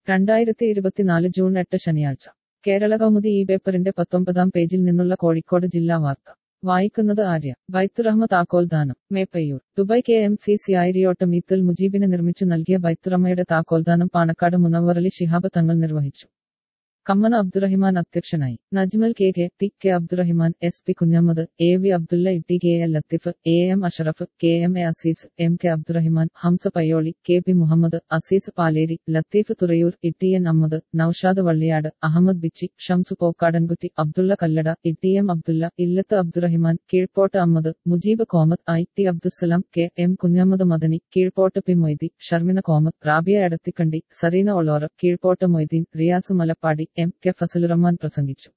രണ്ടായിരത്തി ഇരുപത്തിനാല് ജൂൺ എട്ട് ശനിയാഴ്ച കേരള കൗമുദി ഈ പേപ്പറിന്റെ പത്തൊമ്പതാം പേജിൽ നിന്നുള്ള കോഴിക്കോട് ജില്ലാ വാർത്ത വായിക്കുന്നത് ആര്യ ബൈത്തുറഹ്മ താക്കോൽദാനം Meppayur Dubai K M C C Ayiriyott Meethal മുജീബിന് നിർമ്മിച്ചു നൽകിയ ബൈത്തുറഹ്മയുടെ താക്കോൽദാനം പാണക്കാട് മുനവറലി ശിഹാബ് തങ്ങൾ നിർവഹിച്ചു കമ്മന അബ്ദുറഹിമാൻ അധ്യക്ഷനായി Najmal K K T K Abdurahiman S P Kunhammad A V Abdulla E T K A Latheef A M Ashraf K M A Azeez M K Abdurahiman Hamza Payyoli K P Muhammad Azeez Paleri Latheef Thurayur E T N Ahmed Noushad Valliyad Ahmed Bichi Shamsu Pokkadankutti Abdulla Kallada E T M Abdulla Illath Abdurahiman Keezhpott Ahmed Mujeeb Komath I T Abdussalam K M Kunhammad Madani കീഴ്പോട്ട് P Moidhi Sharmina Komath Rabiya Edathikandi Sareena Olora Keezhpott Moideen Riyas Malappadi M K Fazalurahman പ്രസംഗിച്ചു